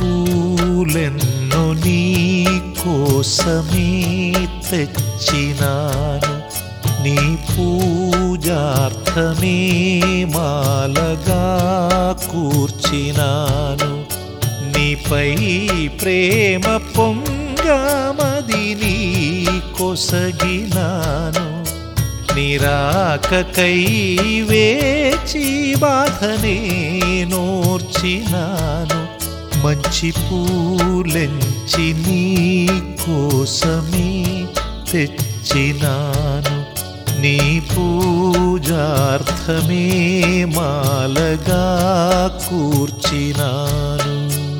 పూలెన్నో నీ కోసమే తెచ్చినాను నీ పూజార్థమే మాలగా కూర్చినాను నీపై ప్రేమ పొంగమది నీ కొసగినాను నిరాకకై వేచి బాధనే నోర్చినాను మంచి పూలెంచి నీ కోసమే తెచ్చినాను నీ పూజార్థమే మాలగా కూర్చినాను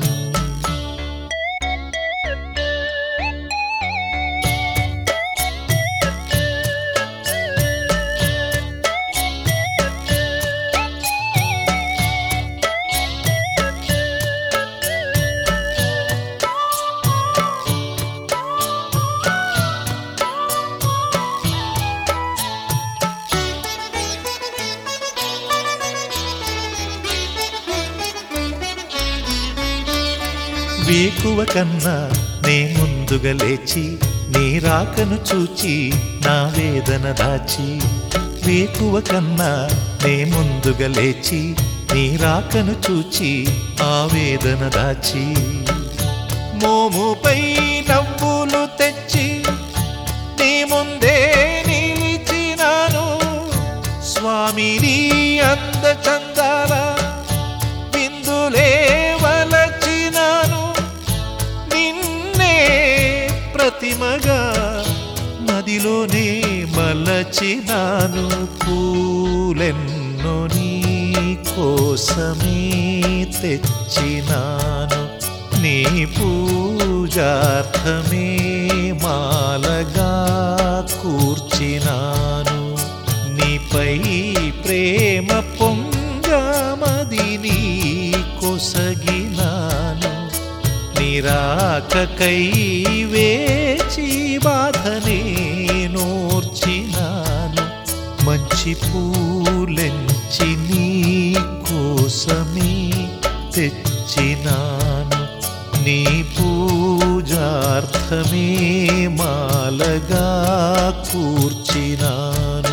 వేకువ కన్నా నే ముందుగా లేచి నీ రాకను చూచి నా వేదన దాచి వేకువ కన్నా నే ముందుగా లేచి నీ రాకను చూచి ఆ వేదన దాచి మోముపై నవ్వులు తెచ్చి నీ ముందే నిలిచినాను స్వామిని అంద చందాల బిందులే వలచినాను నిన్నే ప్రతిమగా మదిలోనే మలచినాను పూలెన్నో నీ కోసమే తెచ్చినాను నీ పూజార్థమే మాలగా కూర్చినాను నీపై ప్రేమ పొంగమది నీ కొసగినాను నిరాకకై వేచి బాధనే నోర్చినాను మంచి పూలెంచి నీ కోసమే తెచ్చినాను నీ పూజార్థమే మాలగా కూర్చినాను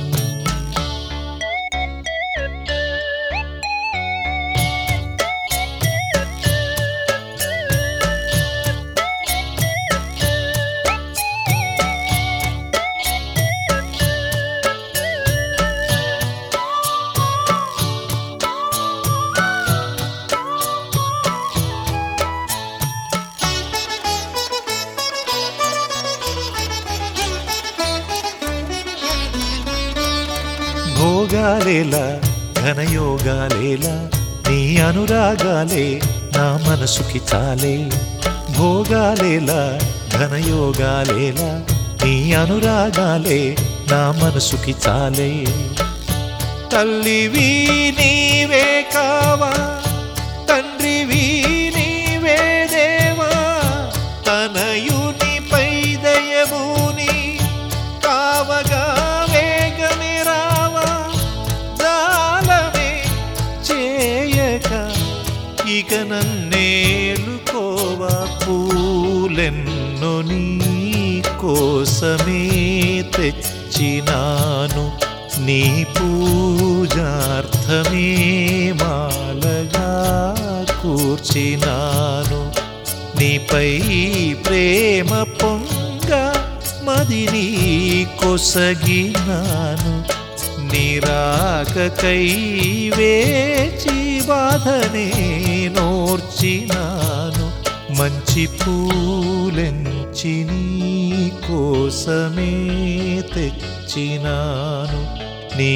భోగాలేలా ఘనయోగాలేలా నీ అనురాగాలే నా మనసుకి చాలే భోగాలేలా ఘనయోగాలేలా నీ అనురాగాలే నా మనసుకి చాలే తల్లివి నీవే కావా తండ్రివి నీవే దేవా తనయునిపై దయముని కావగా వేగమే రావా జాలమే చేయక ఇక నన్నేలుకోవా పూలెన్నో నీ కోసమే తెచ్చినాను నీ పూజార్థమే మాలగా కూర్చినాను నీపై ప్రేమ పొంగ మదిని కొసగినాను నిరాకకై వేచి బాధనే నోర్చినాను మంచి పూలెంచి నీ కోసమే తెచ్చినాను నీ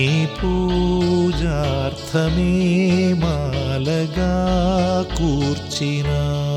పూజార్థమే మాలగా కూర్చినా